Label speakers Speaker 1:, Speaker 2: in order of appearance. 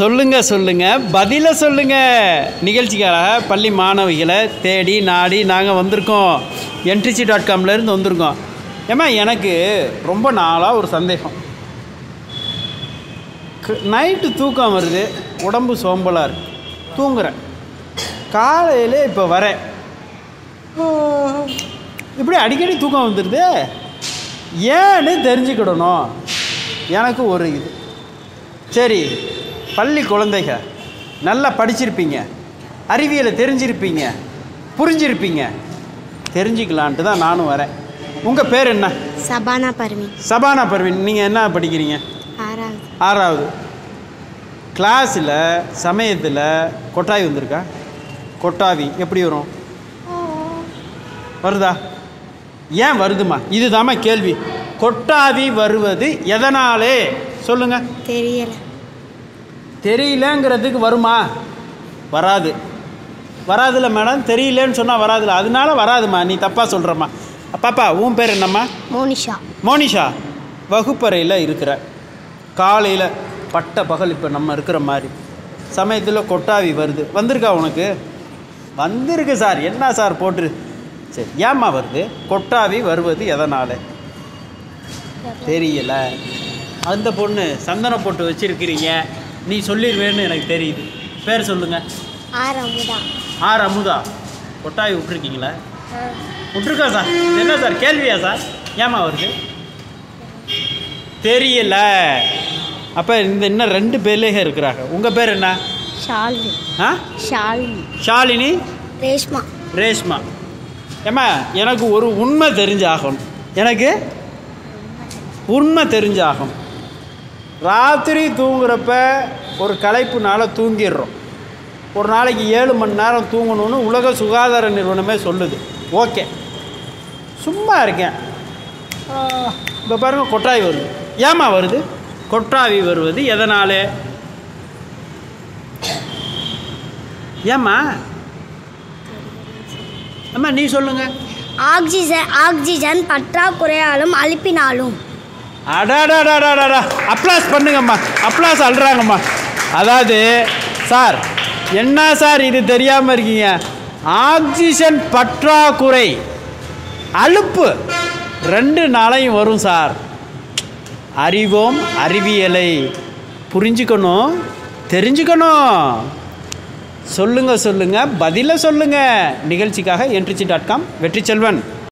Speaker 1: சொல்லுங்க சொல்லுங்க பதில சொல்லுங்க நிகழ்ச்சிக்காக பள்ளி மாணவிகளை தேடி நாடி நாங்கள் வந்திருக்கோம் என்ட்ரிசி டாட் காம்லேருந்து வந்திருக்கோம் ஏம்மா எனக்கு ரொம்ப நாளாக ஒரு சந்தேகம் நைட்டு தூக்கம் வருது உடம்பு சோம்பலாக இருக்கு தூங்குறேன் காலையில் இப்போ வரேன் ஆ, இப்படி அடிக்கடி தூக்கம் வந்துடுது ஏன்னு தெரிஞ்சுக்கிடணும் எனக்கு ஒரு இது சரி பள்ளி குழந்தைங்க நல்லா படிச்சிருப்பீங்க அறிவியலை தெரிஞ்சிருப்பீங்க புரிஞ்சிருப்பீங்க தெரிஞ்சுக்கலான்ட்டு தான் நானும் வரேன் உங்கள் பேர் என்ன
Speaker 2: சபானா பர்வீன்
Speaker 1: சபானா பர்வீன் நீங்கள் என்ன படிக்கிறீங்க
Speaker 2: ஆறாவது
Speaker 1: ஆறாவது கிளாஸில் சமயத்தில் கொட்டாவி வந்திருக்கா கொட்டாவி எப்படி வரும் வருதா ஏன் வருதுமா இதுதாம்மா கேள்வி கொட்டாவி வருவது எதனாலே சொல்லுங்க
Speaker 2: தெரியல
Speaker 1: தெரியலங்கிறதுக்கு வருமா வராது வராதுல மேடம் தெரியலன்னு சொன்னால் வராதுல அதனால வராதுமா நீ தப்பாக சொல்கிறம்மா பாப்பா உன் பேர் என்னம்மா
Speaker 2: மோனிஷா
Speaker 1: மோனிஷா வகுப்பறையில் இருக்கிற காலையில் பட்ட பகல் இப்போ நம்ம இருக்கிற மாதிரி சமயத்தில் கொட்டாவி வருது வந்திருக்கா உனக்கு வந்திருக்கு சார் என்ன சார் போட்டு சரி ஏம்மா வருது கொட்டாவி வருவது எதனால் தெரியல அந்த பொண்ணு சந்தன போட்டு வச்சிருக்கிறீங்க நீ சொல்லிடுவேன்னு எனக்கு தெரியுது பேர் சொல்லுங்க
Speaker 2: ஆறு அமுதா
Speaker 1: ஆர் அமுதா கொட்டாவி விட்டுருக்கீங்களா விட்டுருக்கா சார் இது என்ன சார் கேள்வியா சார் ஏமா வருது தெரியல அப்போ இந்த இன்னும் ரெண்டு பேர்லேயே இருக்கிறாங்க உங்கள் பேர் என்ன
Speaker 2: ஷாலினி
Speaker 1: ஆ
Speaker 2: ஷாலினி
Speaker 1: ஷாலினி
Speaker 2: ரேஷ்மா
Speaker 1: ரேஷ்மா ஏம்மா எனக்கு ஒரு உண்மை தெரிஞ்சாகணும் எனக்கு உண்மை தெரிஞ்சாகணும் ராத்திரி தூங்குறப்ப ஒரு களைப்புனால தூங்கிடுறோம் ஒரு நாளைக்கு ஏழு மணி நேரம் தூங்கணும்னு உலக சுகாதார நிறுவனமே சொல்லுது ஓகே சும்மா இருக்கேன் இப்போ பாருங்க கொட்டாவி வருது ஏம்மா வருது கொட்டாவி வருவது எதனாலே ஏம்மா அம்மா நீ சொல்லுங்க
Speaker 2: ஆக்சிஜன் ஆக்சிஜன் பற்றாக்குறையாலும் அழுப்பினாலும்
Speaker 1: அடாடாடாடாடா அப்ளாஸ் பண்ணுங்கம்மா அப்ளாஸ் அல்றாங்கம்மா அதாவது சார் என்ன சார் இது தெரியாமல் இருக்கீங்க ஆக்சிஜன் பற்றாக்குறை அலுப்பு ரெண்டு நாளையும் வரும் சார் அறிவோம் அறிவியலை புரிஞ்சுக்கணும் தெரிஞ்சுக்கணும் சொல்லுங்க சொல்லுங்க பதில சொல்லுங்க நிகழ்ச்சிக்காக என்ட்ரிச்சி டாட் காம் வெற்றி செல்வன்